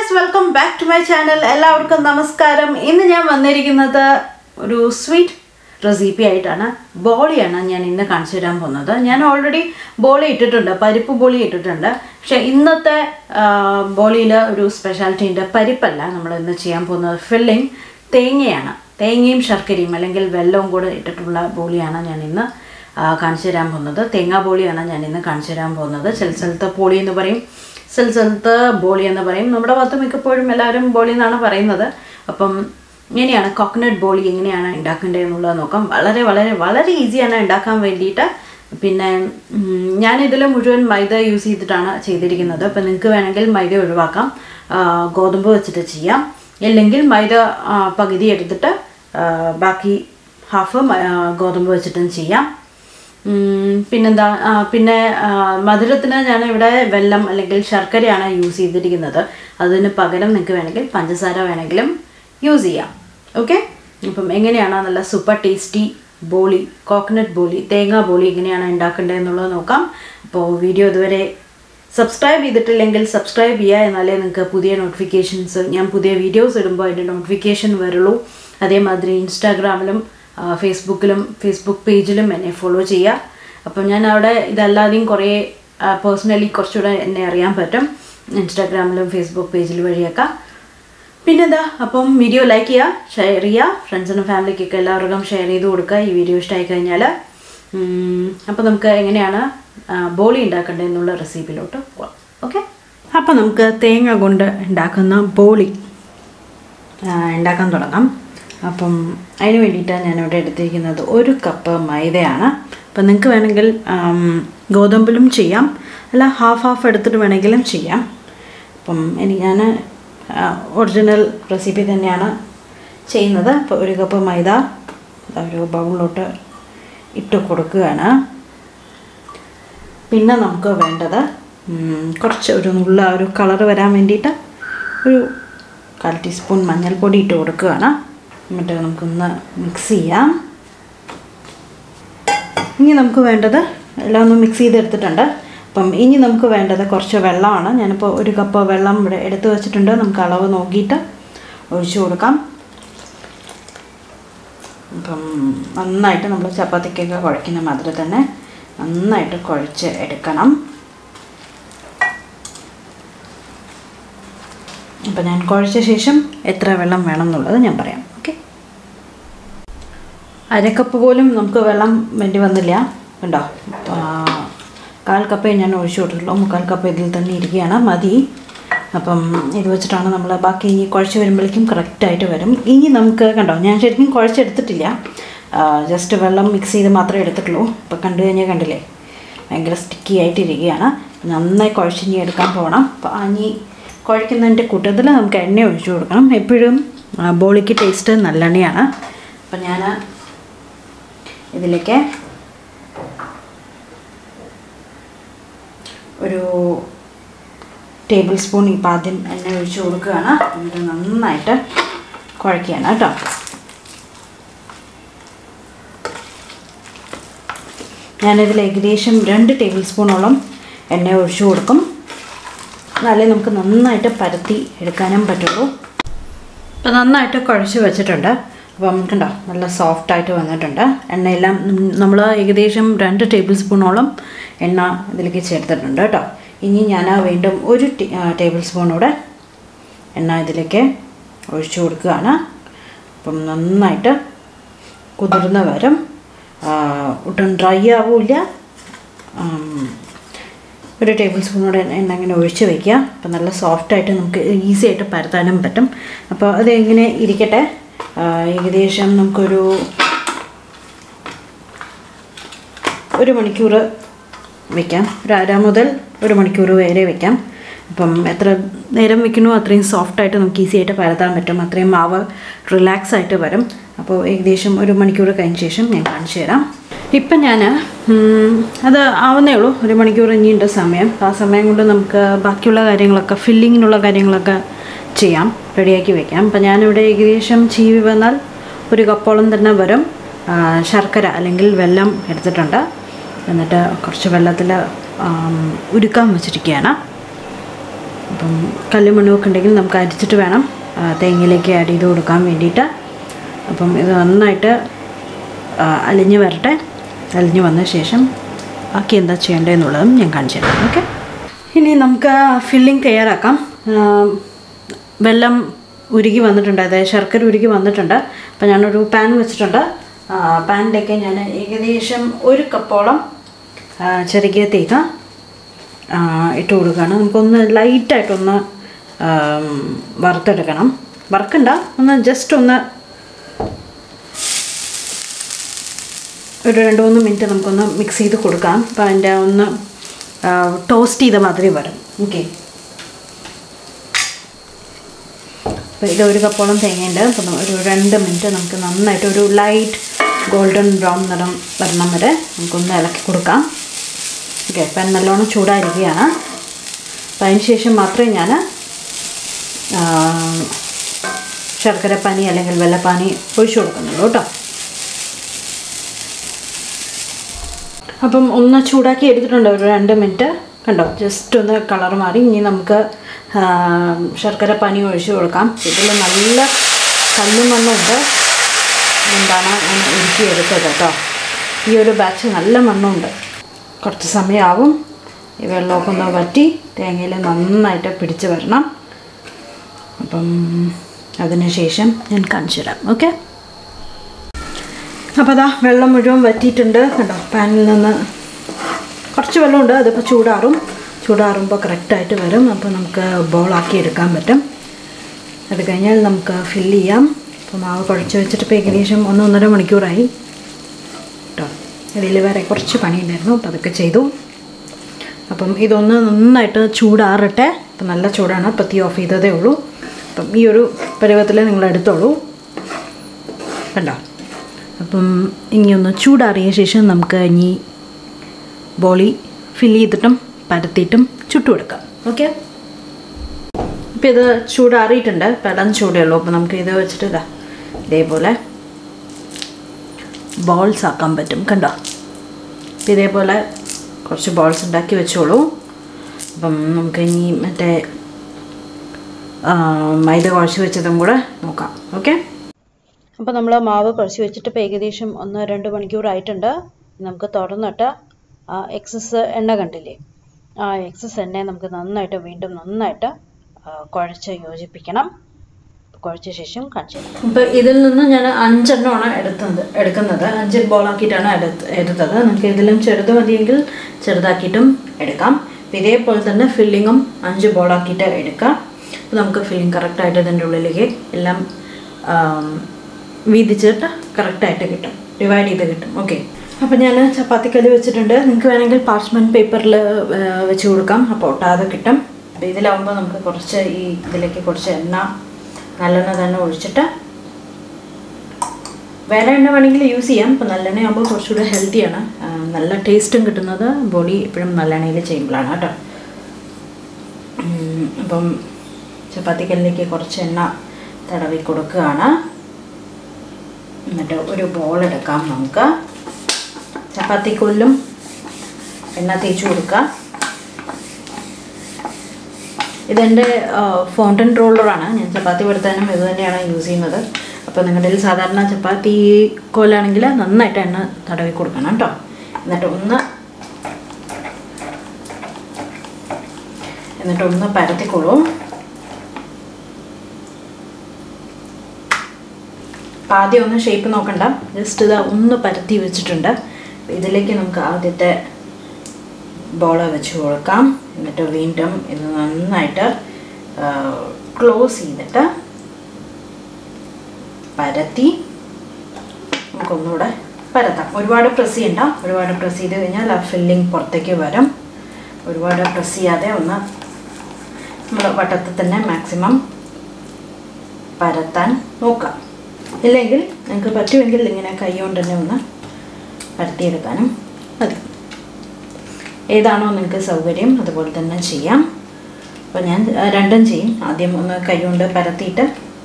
guys welcome back to my channel എല്ലാവർക്കും നമസ്കാരം ഇന്ന് ഞാൻ വന്നിരിക്കുന്നത് ഒരു സ്വീറ്റ് റെസിപ്പി ആയിട്ടാണ് ബോളിയാണ് ഞാൻ ഇന്ന് കാണിച്ചു തരാൻ പോകുന്നത് ഞാൻ ഓൾറെഡി ബോളി ഇട്ടിട്ടുണ്ട് പരിപ്പ് ബോളി ഇട്ടിട്ടുണ്ട് പക്ഷേ ഇന്നത്തെ ബോളിയിൽ ഒരു സ്പെഷ്യാലിറ്റി ഉണ്ട് പരിപ്പല്ല നമ്മൾ ഇന്ന് ചെയ്യാൻ പോകുന്നത് ഫില്ലിംഗ് തേങ്ങയാണ് തേങ്ങയും ശർക്കരയും അല്ലെങ്കിൽ വെള്ളവും കൂടെ ഇട്ടിട്ടുള്ള ബോളിയാണ് ഞാൻ ഇന്ന് ആ, കാണിച്ചു തരാൻ പോകുന്നത് തേങ്ങാ ബോളിയാണ് ഞാൻ ഇന്ന് കാണിച്ചു തരാൻ പോകുന്നത് ചില സ്ഥലത്ത് പോളി എന്ന് പറയും ചില സ്ഥലത്ത് ബോളി എന്ന് പറയും നമ്മുടെ ഭാഗത്ത് മിക്കപ്പോഴും എല്ലാവരും ബോളി എന്നാണ് പറയുന്നത് അപ്പം ഇങ്ങനെയാണ് കോക്കനട്ട് ബോളി എങ്ങനെയാണ് ഉണ്ടാക്കേണ്ടത് എന്നുള്ളത് നോക്കാം വളരെ വളരെ വളരെ ഈസിയാണ് ഉണ്ടാക്കാൻ വേണ്ടിയിട്ട് പിന്നെ ഉം, ഞാനിതിൽ മുഴുവൻ മൈദ യൂസ് ചെയ്തിട്ടാണ് ചെയ്തിരിക്കുന്നത് അപ്പം നിങ്ങൾക്ക് വേണമെങ്കിൽ മൈദ ഒഴിവാക്കാം ആ, ഗോതമ്പ് വെച്ചിട്ട് ചെയ്യാം ഇല്ലെങ്കിൽ മൈദ ആ, പകുതി എടുത്തിട്ട് ആ, ബാക്കി ഹാഫ് ഗോതമ്പ് വെച്ചിട്ടും ചെയ്യാം ഉം, പിന്നെന്താ ആ, പിന്നെ ആ, മധുരത്തിന് ഞാൻ ഇവിടെ വെല്ലം അല്ലെങ്കിൽ ശർക്കരയാണ് യൂസ് ചെയ്തിരിക്കുന്നത് അതിന് പകരം നിങ്ങൾക്ക് വേണമെങ്കിൽ പഞ്ചസാര വേണമെങ്കിലും യൂസ് ചെയ്യാം ഓക്കെ അപ്പം എങ്ങനെയാണ് നല്ല സൂപ്പർ ടേസ്റ്റി ബോളി കോക്കനട്ട് ബോളി തേങ്ങാ ബോളി എങ്ങനെയാണ് ഉണ്ടാക്കേണ്ടത് എന്നുള്ളത് നോക്കാം അപ്പോൾ വീഡിയോ ഇതുവരെ സബ്സ്ക്രൈബ് ചെയ്തിട്ടില്ലെങ്കിൽ സബ്സ്ക്രൈബ് ചെയ്യുക എന്നാലേ നിങ്ങൾക്ക് പുതിയ നോട്ടിഫിക്കേഷൻസ് ഞാൻ പുതിയ വീഡിയോസ് ഇടുമ്പോൾ അതിൻ്റെ നോട്ടിഫിക്കേഷൻ വരുള്ളൂ അതേമാതിരി ഇൻസ്റ്റാഗ്രാമിലും ആ, ഫേസ്ബുക്കിലും ഫേസ്ബുക്ക് പേജിലും എന്നെ ഫോളോ ചെയ്യുക അപ്പം ഞാൻ അവിടെ ഇതല്ലാതെയും കുറേ പേഴ്സണലി കുറച്ചുകൂടെ എന്നെ അറിയാൻ പറ്റും ഇൻസ്റ്റാഗ്രാമിലും ഫേസ്ബുക്ക് പേജിൽ വഴിയൊക്കെ പിന്നെന്താ അപ്പം വീഡിയോ ലൈക്ക് ചെയ്യുക ഷെയർ ചെയ്യുക ഫ്രണ്ട്സിനും ഫാമിലിക്കൊക്കെ എല്ലാവർക്കും ഷെയർ ചെയ്ത് കൊടുക്കുക ഈ വീഡിയോ ഇഷ്ടമായി കഴിഞ്ഞാൽ അപ്പോൾ നമുക്ക് എങ്ങനെയാണ് ആ, ബോളി ഉണ്ടാക്കേണ്ടത് എന്നുള്ള റെസിപ്പിയിലോട്ട് പോകാം ഓക്കെ അപ്പോൾ നമുക്ക് തേങ്ങ കൊണ്ട് ഉണ്ടാക്കുന്ന ബോളി ആ, ഉണ്ടാക്കാൻ തുടങ്ങാം അപ്പം അതിന് വേണ്ടിയിട്ടാണ് ഞാനിവിടെ എടുത്തിരിക്കുന്നത് ഒരു കപ്പ് മൈദയാണ് അപ്പം നിങ്ങൾക്ക് വേണമെങ്കിൽ ആം, ഗോതമ്പിലും ചെയ്യാം അല്ല ഹാഫ് ഹാഫ് എടുത്തിട്ട് വേണമെങ്കിലും ചെയ്യാം അപ്പം ഇനി ഞാൻ ഒറിജിനൽ റെസിപ്പി തന്നെയാണ് ചെയ്യുന്നത് അപ്പോൾ ഒരു കപ്പ് മൈദ ദാ ഒരു ബൗളിലോട്ട് ഇട്ട് കൊടുക്കുകയാണ് പിന്നെ നമുക്ക് വേണ്ടത് ഉം, കുറച്ച് ഒരു നുള്ള ഒരു കളർ വരാൻ വേണ്ടിയിട്ട് ഒരു കാൽ ടീസ്പൂൺ മഞ്ഞൾപ്പൊടി ഇട്ട് കൊടുക്കുകയാണ് എന്നിട്ട് നമുക്കൊന്ന് മിക്സ് ചെയ്യാം ഇനി നമുക്ക് വേണ്ടത് എല്ലാം ഒന്ന് മിക്സ് ചെയ്തെടുത്തിട്ടുണ്ട് അപ്പം ഇനി നമുക്ക് വേണ്ടത് കുറച്ച് വെള്ളമാണ് ഞാനിപ്പോൾ ഒരു കപ്പ് വെള്ളം ഇവിടെ എടുത്ത് വെച്ചിട്ടുണ്ട് നമുക്ക് അളവ് നോക്കിയിട്ട് ഒഴിച്ചു കൊടുക്കാം അപ്പം നന്നായിട്ട് നമ്മൾ ചപ്പാത്തിക്കൊക്കെ കുഴയ്ക്കുന്ന മാതിരി തന്നെ നന്നായിട്ട് കുഴച്ച് എടുക്കണം അപ്പം ഞാൻ കുഴച്ച ശേഷം എത്ര വെള്ളം വേണം എന്നുള്ളത് ഞാൻ പറയാം ഓക്കെ അരക്കപ്പ് പോലും നമുക്ക് വെള്ളം വേണ്ടി വന്നില്ല കണ്ടോ ആ, കാൽ കപ്പേ ഞാൻ ഒഴിച്ചു കൊടുത്തുള്ളൂ മുക്കാൽ കപ്പ് ഇതിൽ തന്നെ ഇരിക്കുകയാണ് മതി അപ്പം ഇത് വെച്ചിട്ടാണ് നമ്മൾ ബാക്കി ഇനി കുഴച്ച് വരുമ്പോഴേക്കും കറക്റ്റായിട്ട് വരും ഇനി നമുക്ക് കണ്ടോ ഞാൻ ശരിക്കും കുഴച്ചെടുത്തിട്ടില്ല ജസ്റ്റ് വെള്ളം മിക്സ് ചെയ്ത് മാത്രമേ എടുത്തിട്ടുള്ളൂ ഇപ്പം കണ്ടു കഴിഞ്ഞാൽ കണ്ടില്ലേ ഭയങ്കര സ്റ്റിക്കി ആയിട്ടിരിക്കുകയാണ് നന്നായി കുഴച്ചിനി എടുക്കാൻ പോകണം അപ്പോൾ ഇനി കുഴയ്ക്കുന്നതിൻ്റെ കൂട്ടത്തിൽ നമുക്ക് എണ്ണ ഒഴിച്ചു കൊടുക്കണം എപ്പോഴും ആ, ബോളിക്ക് ടേസ്റ്റ് നല്ലെണ്ണയാണ് അപ്പം ഞാൻ ഇതിലേക്ക് ഒരു ടേബിൾ സ്പൂൺ ഇപ്പം ആദ്യം എണ്ണ ഒഴിച്ച് കൊടുക്കുകയാണ് എന്നിട്ട് നന്നായിട്ട് കുഴയ്ക്കുകയാണ് കേട്ടോ ഞാനിതിൽ ഏകദേശം രണ്ട് ടേബിൾ സ്പൂണോളം എണ്ണ ഒഴിച്ചു കൊടുക്കും എന്നാലേ നമുക്ക് നന്നായിട്ട് പരത്തി എടുക്കാനും പറ്റുള്ളൂ അപ്പോൾ നന്നായിട്ട് കുഴച്ച് വെച്ചിട്ടുണ്ട് അപ്പം കണ്ടോ നല്ല സോഫ്റ്റായിട്ട് വന്നിട്ടുണ്ട് എണ്ണയെല്ലാം നമ്മൾ ഏകദേശം രണ്ട് ടേബിൾ സ്പൂണോളം എണ്ണ ഇതിലേക്ക് ചേർത്തിട്ടുണ്ട് കേട്ടോ ഇനി ഞാൻ വീണ്ടും ഒരു ടീ- ആ, ടേബിൾ സ്പൂണൂടെ എണ്ണ ഇതിലേക്ക് ഒഴിച്ചു കൊടുക്കുകയാണ് അപ്പം നന്നായിട്ട് കുതിർന്ന് വരും ആ, ഒട്ടും ഡ്രൈ ആവില്ല ഒരു ടേബിൾ സ്പൂണോടെ എണ്ണ ഇങ്ങനെ ഒഴിച്ച് വയ്ക്കുക അപ്പോൾ നല്ല സോഫ്റ്റായിട്ട് നമുക്ക് ഈസി ആയിട്ട് പരത്താനും പറ്റും അപ്പോൾ അത് ഇങ്ങനെ ഇരിക്കട്ടെ ആ, ഏകദേശം നമുക്കൊരു ഒരു മണിക്കൂർ വെക്കാം ഒരു അര മുതൽ ഒരു മണിക്കൂർ വരെ വെക്കാം അപ്പം എത്ര നേരം വെക്കണോ അത്രയും സോഫ്റ്റായിട്ട് നമുക്ക് ഈസി ആയിട്ട് പരത്താൻ പറ്റും അത്രയും മാവ് റിലാക്സ് ആയിട്ട് വരും അപ്പോൾ ഏകദേശം ഒരു മണിക്കൂർ കഴിഞ്ഞ ശേഷം ഞാൻ കാണിച്ചു തരാം ഇപ്പം ഞാൻ അത് ആവുന്നേ ഉള്ളൂ ഒരു മണിക്കൂർ ഇനിയുണ്ട് സമയം ആ സമയം കൊണ്ട് നമുക്ക് ബാക്കിയുള്ള കാര്യങ്ങളൊക്കെ ഫില്ലിങ്ങിനുള്ള കാര്യങ്ങളൊക്കെ ചെയ്യാം റെഡിയാക്കി വെക്കാം അപ്പം ഞാനിവിടെ ഏകദേശം ചീവി വന്നാൽ ഒരു കപ്പോളം തന്നെ വരും ആ, ശർക്കര അല്ലെങ്കിൽ വെല്ലം എടുത്തിട്ടുണ്ട് എന്നിട്ട് കുറച്ച് വെള്ളത്തിൽ ഉരുക്കാൻ വെച്ചിരിക്കുകയാണ് അപ്പം കല്ലുമണ്ണുമൊക്കെ ഉണ്ടെങ്കിൽ നമുക്ക് അരിച്ചിട്ട് വേണം ആ, തേങ്ങയിലേക്ക് ആഡ് ചെയ്ത് കൊടുക്കാൻ വേണ്ടിയിട്ട് അപ്പം ഇത് നന്നായിട്ട് ആ, അലിഞ്ഞ് വരട്ടെ അലിഞ്ഞ് വന്ന ശേഷം ബാക്കി എന്താ ചെയ്യേണ്ടതെന്നുള്ളതും ഞാൻ കാണിച്ചു തരാം ഓക്കെ ഇനി നമുക്ക് ഫില്ലിംഗ് തയ്യാറാക്കാം ആ, വെള്ളം ഉരുകി വന്നിട്ടുണ്ട് അതായത് ശർക്കര ഉരുകി വന്നിട്ടുണ്ട് അപ്പോൾ ഞാനൊരു പാൻ വെച്ചിട്ടുണ്ട് ആ, പാനിലേക്ക് ഞാൻ ഏകദേശം ഒരു കപ്പോളം ആ, ചെറുകിയ തേങ്ങ ആ, ഇട്ട് കൊടുക്കുകയാണ് നമുക്കൊന്ന് ലൈറ്റായിട്ടൊന്ന് ആം, വറുത്തെടുക്കണം വറുക്കണ്ട ഒന്ന് ജസ്റ്റ് ഒന്ന് ഒരു രണ്ട് മൂന്ന് മിനിറ്റ് നമുക്കൊന്ന് മിക്സ് ചെയ്ത് കൊടുക്കാം അപ്പോൾ അതിൻ്റെ ഒന്ന് ടോസ്റ്റ് ചെയ്ത മാതിരി വരും ഓക്കെ അപ്പോൾ ഇത് ഒരു കപ്പോളം തേങ്ങയുണ്ട് അപ്പം ഒരു രണ്ട് മിനിറ്റ് നമുക്ക് നന്നായിട്ട് ഒരു ലൈറ്റ് ഗോൾഡൻ ബ്രൗൺ നിറം വരണം വരെ നമുക്കൊന്ന് ഇളക്കി കൊടുക്കാം ഓക്കെ അപ്പം നല്ലോണം ചൂടായിരിക്കുകയാണ് അപ്പം അതിന് ശേഷം മാത്രമേ ഞാൻ ശർക്കരപ്പാനി അല്ലെങ്കിൽ വെള്ളപ്പാനി ഒഴിച്ചു കൊടുക്കുന്നുള്ളൂ കേട്ടോ അപ്പം ഒന്ന് ചൂടാക്കി എടുത്തിട്ടുണ്ട് ഒരു രണ്ട് മിനിറ്റ് കണ്ടോ ജസ്റ്റ് ഒന്ന് കളർ മാറി ഇനി നമുക്ക് ആ, ശർക്കര പനി ഒഴിച്ച് കൊടുക്കാം ഇതിൽ നല്ല കല്ലും മണ്ണുണ്ട് എന്താണ് ഞാൻ ഒരുക്കി എടുത്തത് കേട്ടോ ഈ ഒരു ബാച്ച് നല്ല മണ്ണുണ്ട് കുറച്ച് സമയമാവും ഈ വെള്ളമൊക്കെ ഒന്ന് വറ്റി തേങ്ങയിൽ നന്നായിട്ട് പിടിച്ച് വരണം അപ്പം അതിന് ശേഷം ഞാൻ കാണിച്ചു തരാം ഓക്കെ അപ്പോൾ അതാ വെള്ളം മുഴുവൻ വറ്റിയിട്ടുണ്ട് കണ്ടോ പാനിൽ നിന്ന് കുറച്ച് വെള്ളമുണ്ട് അതിപ്പോൾ ചൂടാറും ചൂടാറുമ്പോൾ കറക്റ്റായിട്ട് വരും അപ്പോൾ നമുക്ക് ബോളാക്കി എടുക്കാൻ പറ്റും അത് കഴിഞ്ഞാൽ നമുക്ക് ഫില്ല് ചെയ്യാം അപ്പോൾ മാവ് കുഴച്ച് വെച്ചിട്ട് ഇപ്പോൾ ഏകദേശം ഒന്ന് ഒന്നര മണിക്കൂറായി കേട്ടോ ഇതിൽ വേറെ കുറച്ച് പണിയുണ്ടായിരുന്നു അപ്പോൾ അതൊക്കെ ചെയ്തു അപ്പം ഇതൊന്ന് നന്നായിട്ട് ചൂടാറട്ടെ അപ്പം നല്ല ചൂടാണ് അപ്പോൾ തീ ഓഫ് ചെയ്തതേ ഉള്ളൂ അപ്പം ഈ ഒരു പരുവത്തിൽ നിങ്ങൾ എടുത്തോളൂ കണ്ടോ അപ്പം ഇനി ഒന്ന് ചൂടാറിയ ശേഷം നമുക്ക് ഇനി ബോളി ഫില്ല് ചെയ്തിട്ടും പരത്തിയിട്ടും ചുട്ടുകൊടുക്കാം ഓക്കെ ഇപ്പം ഇത് ചൂടാറിയിട്ടുണ്ട് പെടം ചൂടേ ഉള്ളൂ അപ്പോൾ നമുക്ക് ഇത് വെച്ചിട്ട് ഇതാ ഇതേപോലെ ബോൾസ് ആക്കാൻ പറ്റും കണ്ടോ അപ്പം ഇതേപോലെ കുറച്ച് ബോൾസ് ഉണ്ടാക്കി വെച്ചോളൂ അപ്പം നമുക്ക് ഇനി മറ്റേ ആ, മൈദ കുഴച്ച് വെച്ചതും കൂടെ നോക്കാം ഓക്കെ അപ്പോൾ നമ്മൾ മാവ് കുഴച്ച് വെച്ചിട്ട് ഇപ്പോൾ ഏകദേശം ഒന്ന് രണ്ട് മണിക്കൂറായിട്ടുണ്ട് നമുക്ക് തുറന്നിട്ട് ആ എക്സസ് എണ്ണ കണ്ടില്ലേ ആ എക്സസ് എണ്ണയെ നമുക്ക് നന്നായിട്ട് വീണ്ടും നന്നായിട്ട് ആ, കുഴച്ച് യോജിപ്പിക്കണം കുഴച്ച ശേഷം കാണിച്ചു തരാം അപ്പോൾ ഇതിൽ നിന്ന് ഞാൻ അഞ്ചെണ്ണമാണ് എടുത്തത് എടുക്കുന്നത് അഞ്ച് ബോളാക്കിയിട്ടാണ് എടുത്ത് എടുത്തത് നമുക്ക് ഇതിലും ചെറുത് മതിയെങ്കിൽ ചെറുതാക്കിയിട്ടും എടുക്കാം അപ്പോൾ ഇതേപോലെ തന്നെ ഫില്ലിങ്ങും അഞ്ച് ബോളാക്കിയിട്ട് എടുക്കാം അപ്പോൾ നമുക്ക് ഫില്ലിങ് കറക്റ്റായിട്ട് ഇതിൻ്റെ ഉള്ളിലേക്ക് എല്ലാം ആം, വീതിച്ചിട്ട് കറക്റ്റായിട്ട് കിട്ടും ഡിവൈഡ് ചെയ്ത് കിട്ടും ഓക്കെ അപ്പോൾ ഞാൻ ചപ്പാത്തിക്കല്ല് വെച്ചിട്ടുണ്ട് നിങ്ങൾക്ക് വേണമെങ്കിൽ പാർച്ച്മെൻറ്റ് പേപ്പറിൽ വെച്ച് കൊടുക്കാം അപ്പോൾ ഒട്ടാതെ കിട്ടും അപ്പോൾ ഇതിലാവുമ്പോൾ നമുക്ക് കുറച്ച് ഈ ഇതിലേക്ക് കുറച്ച് എണ്ണ നല്ലെണ്ണ തന്നെ ഒഴിച്ചിട്ട് വേറെ എണ്ണ വേണമെങ്കിൽ യൂസ് ചെയ്യാം ഇപ്പോൾ നല്ലെണ്ണ ആകുമ്പോൾ കുറച്ചുകൂടെ ഹെൽത്തിയാണ് ആ, നല്ല ടേസ്റ്റും കിട്ടുന്നത് ബോഡി എപ്പോഴും നല്ലെണ്ണയിൽ ചെയ്യുമ്പോഴാണ് കേട്ടോ ഉം, അപ്പം ചപ്പാത്തിക്കല്ലിലേക്ക് കുറച്ച് എണ്ണ തടവി കൊടുക്കുകയാണ് എന്നിട്ട് ഒരു ബോൾ എടുക്കാം നമുക്ക് ചപ്പാത്തിക്കൊല്ലും എണ്ണ തേച്ച് കൊടുക്കുക ഇതെൻ്റെ ഫോണ്ടൻ റോളറാണ് ഞാൻ ചപ്പാത്തി പെടുത്താനും ഇത് തന്നെയാണ് യൂസ് ചെയ്യുന്നത് അപ്പോൾ നിങ്ങളുടെ കയ്യിൽ സാധാരണ ചപ്പാത്തി കോലാണെങ്കിൽ നന്നായിട്ട് എണ്ണ തടവി കൊടുക്കണം കേട്ടോ എന്നിട്ട് ഒന്ന് എന്നിട്ട് ഒന്ന് പരത്തിക്കോളൂ അപ്പം ആദ്യം ഒന്ന് ഷേപ്പ് നോക്കണ്ട ജസ്റ്റ് ഇത് ഒന്ന് പരത്തി വെച്ചിട്ടുണ്ട് ഇതിലേക്ക് നമുക്ക് ആദ്യത്തെ ബോള വെച്ച് കൊടുക്കാം എന്നിട്ട് വീണ്ടും ഇത് നന്നായിട്ട് ക്ലോസ് ചെയ്തിട്ട് പരത്തി നമുക്കൊന്നുകൂടെ പരത്താം ഒരുപാട് പ്രസ് ചെയ്യണ്ട ഒരുപാട് പ്രസ് ചെയ്ത് കഴിഞ്ഞാൽ ആ ഫില്ലിങ് പുറത്തേക്ക് വരും ഒരുപാട് പ്രസ് ചെയ്യാതെ ഒന്ന് നമ്മൾ വട്ടത്തിൽ തന്നെ മാക്സിമം പരത്താൻ നോക്കാം ഇല്ലെങ്കിൽ നിങ്ങൾക്ക് പറ്റുമെങ്കിൽ ഇങ്ങനെ കൈ കൊണ്ട് തന്നെ ഒന്ന് പരത്തിയെടുക്കാനും മതി ഏതാണോ നിങ്ങൾക്ക് സൗകര്യം അതുപോലെ തന്നെ ചെയ്യാം അപ്പോൾ ഞാൻ ആ, രണ്ടും ചെയ്യും ആദ്യം ഒന്ന് കൈ കൊണ്ട് പരത്തിയിട്ട്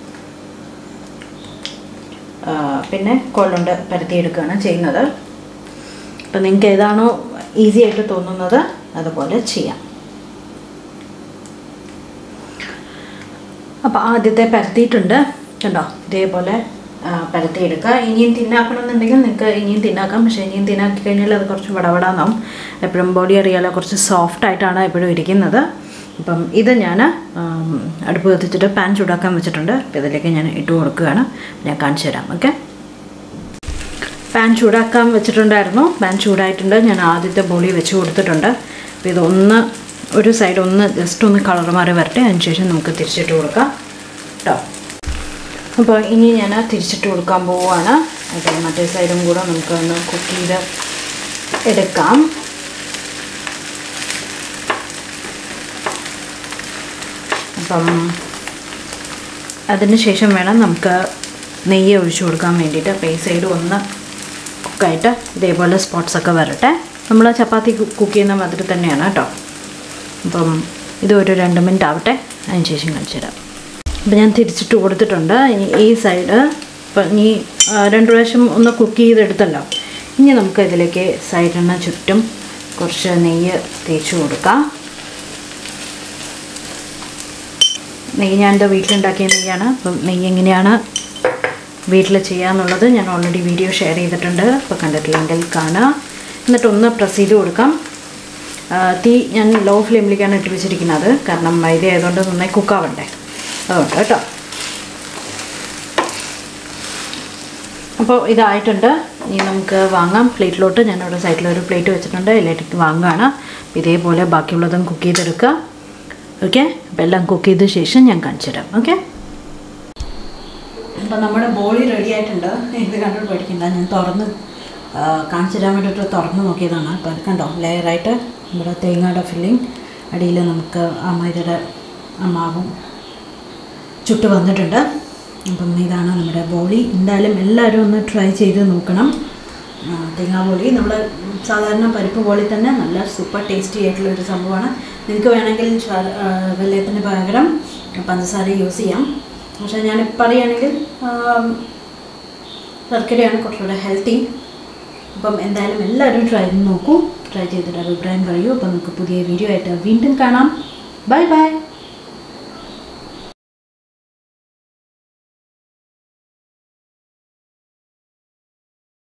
ആ, പിന്നെ കോലുകൊണ്ട് പരത്തിയെടുക്കുകയാണ് ചെയ്യുന്നത് അപ്പോൾ നിങ്ങൾക്ക് ഏതാണോ ഈസി ആയിട്ട് തോന്നുന്നത് അതുപോലെ ചെയ്യാം അപ്പോൾ ആദ്യത്തെ പരത്തിയിട്ടുണ്ട് കണ്ടോ ഇതേപോലെ ആ, പരത്തിയെടുക്കുക ഇനിയും തിന്നാക്കണമെന്നുണ്ടെങ്കിൽ നിങ്ങൾക്ക് ഇനിയും തിന്നാക്കാം പക്ഷേ ഇനിയും തിന്നാക്കി കഴിഞ്ഞാൽ അത് കുറച്ച് വടവടാന്നാവും എപ്പോഴും ബോഡി അറിയാലോ കുറച്ച് സോഫ്റ്റ് ആയിട്ടാണ് എപ്പോഴും ഇരിക്കുന്നത് അപ്പം ഇത് ഞാൻ അടുപ്പ് കത്തിച്ചിട്ട് പാൻ ചൂടാക്കാൻ വെച്ചിട്ടുണ്ട് അപ്പോൾ ഇതിലേക്ക് ഞാൻ ഇട്ട് കൊടുക്കുകയാണ് ഞാൻ കാണിച്ചു തരാം ഓക്കെ പാൻ ചൂടാക്കാൻ വെച്ചിട്ടുണ്ടായിരുന്നു പാൻ ചൂടായിട്ടുണ്ട് ഞാൻ ആദ്യത്തെ ബോളി വെച്ച് കൊടുത്തിട്ടുണ്ട് അപ്പോൾ ഇതൊന്ന് ഒരു സൈഡ് ഒന്ന് ജസ്റ്റ് ഒന്ന് കളർ മാറി വരട്ടെ അതിനുശേഷം നമുക്ക് തിരിച്ചിട്ട് കൊടുക്കാം കേട്ടോ അപ്പോൾ ഇനി ഞാൻ തിരിച്ചിട്ട് കൊടുക്കാൻ പോവുകയാണ് അപ്പോൾ മറ്റേ സൈഡും കൂടെ നമുക്ക് ഒന്ന് കുക്ക് ചെയ്ത് എടുക്കാം അപ്പം അതിന് ശേഷം വേണം നമുക്ക് നെയ്യ് ഒഴിച്ചു കൊടുക്കാൻ വേണ്ടിയിട്ട് അപ്പോൾ ഈ സൈഡ് ഒന്ന് കുക്കായിട്ട് ഇതേപോലെ സ്പോട്ട്സ് ഒക്കെ വരട്ടെ നമ്മൾ ചപ്പാത്തി കുക്ക് ചെയ്യുന്ന മാതിരി തന്നെയാണ് കേട്ടോ അപ്പം ഇത് ഒരു രണ്ട് മിനിറ്റ് ആവട്ടെ അതിന് ശേഷം കാണിച്ചു തരാം അപ്പം ഞാൻ തിരിച്ചിട്ട് കൊടുത്തിട്ടുണ്ട് ഇനി ഈ സൈഡ് ഇപ്പം ഇനി ആ, രണ്ട് പ്രാവശ്യം ഒന്ന് കുക്ക് ചെയ്തെടുത്തല്ലോ ഇനി നമുക്ക് ഇതിലേക്ക് സൈഡിന് ചുറ്റും കുറച്ച് നെയ്യ് തേച്ച് കൊടുക്കാം നെയ്യ് ഞാൻ എൻ്റെ വീട്ടിലുണ്ടാക്കിയ നെയ്യാണ് അപ്പം നെയ്യ് എങ്ങനെയാണ് വീട്ടിൽ ചെയ്യാന്നുള്ളത് ഞാൻ ഓൾറെഡി വീഡിയോ ഷെയർ ചെയ്തിട്ടുണ്ട് അപ്പോൾ കണ്ടിട്ടില്ലെങ്കിൽ കാണുക എന്നിട്ട് ഒന്ന് പ്രസ് ചെയ്ത് കൊടുക്കാം ആ, തീ ഞാൻ ലോ ഫ്ലെയിമിലേക്കാണ് ഇട്ട് വെച്ചിരിക്കുന്നത് കാരണം മൈദ ആയതുകൊണ്ട് നന്നായി കുക്കാവണ്ടേ അതുകൊണ്ട് കേട്ടോ അപ്പോൾ ഇതായിട്ടുണ്ട് ഇനി നമുക്ക് വാങ്ങാം പ്ലേറ്റിലോട്ട് ഞാനിവിടെ സൈഡിലൊരു പ്ലേറ്റ് വെച്ചിട്ടുണ്ട് ഇതിലേക്ക് വാങ്ങുകയാണ് അപ്പോൾ ഇതേപോലെ ബാക്കിയുള്ളതും കുക്ക് ചെയ്തെടുക്കുക ഓക്കെ അപ്പോൾ എല്ലാം കുക്ക് ചെയ്ത ശേഷം ഞാൻ കാണിച്ചു തരാം ഓക്കെ അപ്പോൾ നമ്മുടെ ബോളി റെഡി ആയിട്ടുണ്ട് ഇത് കണ്ടിട്ട് പഠിക്കണ്ട ഞാൻ തുറന്ന് ആ, കാണിച്ചു തരാൻ വേണ്ടിയിട്ട് തുറന്ന് നോക്കിയതാണ് അപ്പോൾ അത് കണ്ടോ ലെയറായിട്ട് നമ്മുടെ തേങ്ങയുടെ ഫില്ലിങ് അടിയിൽ നമുക്ക് ആ മൈദയുടെ ആ മാവും ചുട്ട് വന്നിട്ടുണ്ട് അപ്പം ഇതാണ് നമ്മുടെ ബോളി എന്തായാലും എല്ലാവരും ഒന്ന് ട്രൈ ചെയ്ത് നോക്കണം ആ, തേങ്ങാ ബോളി നമ്മൾ സാധാരണ പരിപ്പ് ബോളി തന്നെ നല്ല സൂപ്പർ ടേസ്റ്റി ആയിട്ടുള്ള ഒരു സംഭവമാണ് നിങ്ങൾക്ക് വേണമെങ്കിൽ ചാ- ആ, വെള്ളയത്തിന് പകരം പഞ്ചസാര യൂസ് ചെയ്യാം പക്ഷേ ഞാൻ പറയുകയാണെങ്കിൽ ശർക്കരയാണ് കുറച്ചുകൂടെ ഹെൽത്തി അപ്പം എന്തായാലും എല്ലാവരും ട്രൈ ചെയ്ത് നോക്കൂ ട്രൈ ചെയ്തിട്ട് അഭിപ്രായം പറയൂ അപ്പം നമുക്ക് പുതിയ വീഡിയോ ആയിട്ട് വീണ്ടും കാണാം ബൈ ബൈ